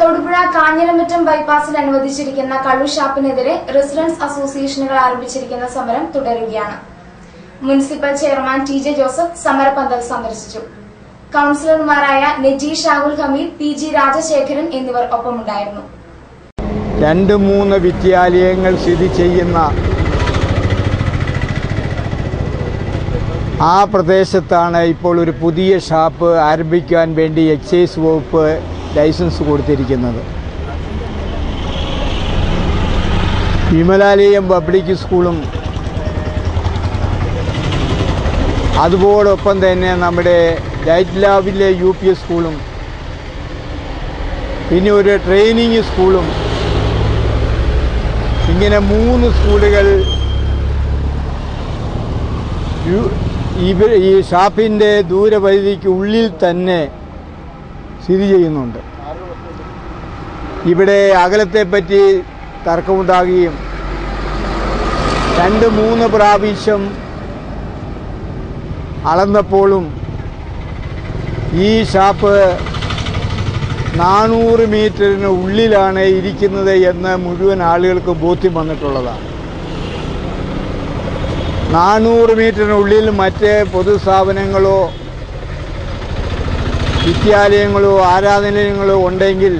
തൊടുപുഴ കാഞ്ഞിരമറ്റം ബൈപ്പാസിൽ അനുവദിച്ചിരിക്കുന്ന കള്ളു ഷാപ്പിനെതിരെ റെസിഡൻസ് അസോസിയേഷനുകൾ ആരംഭിച്ചിരിക്കുന്ന സമരം തുടരുകയാണ് municipal chairman T J Joseph സമരപന്തൽ സന്ദർശിച്ചു കൌൺസിലർമാരായ നജീഷ് രാഹുൽ ഹമീദ് പി ജി രാജശേഖരൻ എന്നിവർ ഒപ്പമുണ്ടായിരുന്നു രണ്ട് മൂന്ന് വിദ്യാലയങ്ങൾ സ്ഥിതി ചെയ്യുന്ന ആ പ്രദേശത്താണ് ഇപ്പോൾ ഒരു പുതിയ ഷാപ്പ് ആരംഭിക്കാൻ വേണ്ടി എക്സൈസ് വകുപ്പ് ലൈസൻസ് കൊടുത്തിരിക്കുന്നത് വിമലാലയം പബ്ലിക് സ്കൂളും അതുപോടൊപ്പം തന്നെ നമ്മുടെ ലൈറ്റ് ലാബിലെ യു പി എസ് സ്കൂളും പിന്നെ ഒരു ട്രെയിനിങ് സ്കൂളും ഇങ്ങനെ മൂന്ന് സ്കൂളുകൾ യു- ഇവ- ഈ ഷാപ്പിൻ്റെ ദൂരപരിധിക്ക് ഉള്ളിൽ തന്നെ സ്ഥിതി ചെയ്യുന്നുണ്ട് ഇവിടെ അകലത്തെപ്പറ്റി തർക്കമുണ്ടാകുകയും രണ്ട് മൂന്ന് പ്രാവശ്യം അളന്നപ്പോഴും ഈ ഷാപ്പ് നാനൂറ് മീറ്ററിന് ഉള്ളിലാണ് ഇരിക്കുന്നത് എന്ന് മുഴുവൻ ആളുകൾക്ക് ബോധ്യം വന്നിട്ടുള്ളതാണ് നാനൂറ് മീറ്ററിനുള്ളിൽ മറ്റ് പൊതുസ്ഥാപനങ്ങളോ വിദ്യാലയങ്ങളോ ആരാധനാലയങ്ങളോ ഉണ്ടെങ്കിൽ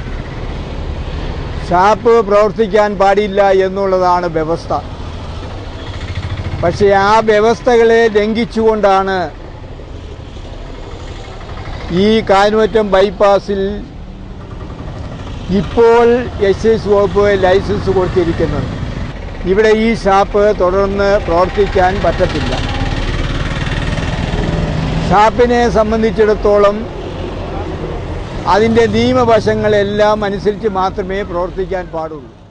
ഷാപ്പ് പ്രവർത്തിക്കാൻ പാടില്ല എന്നുള്ളതാണ് വ്യവസ്ഥ പക്ഷേ ആ വ്യവസ്ഥകളെ ലംഘിച്ചുകൊണ്ടാണ് ഈ കാനുമറ്റം ബൈപ്പാസിൽ ഇപ്പോൾ എക്സൈസ് വകുപ്പ് ലൈസൻസ് കൊടുത്തിരിക്കുന്നത് ഇവിടെ ഈ ഷാപ്പ് തുടർന്ന് പ്രവർത്തിക്കാൻ പറ്റത്തില്ല ഷാപ്പിനെ സംബന്ധിച്ചിടത്തോളം അതിൻ്റെ നിയമവശങ്ങളെല്ലാം അനുസരിച്ച് മാത്രമേ പ്രവർത്തിക്കാൻ പാടുള്ളൂ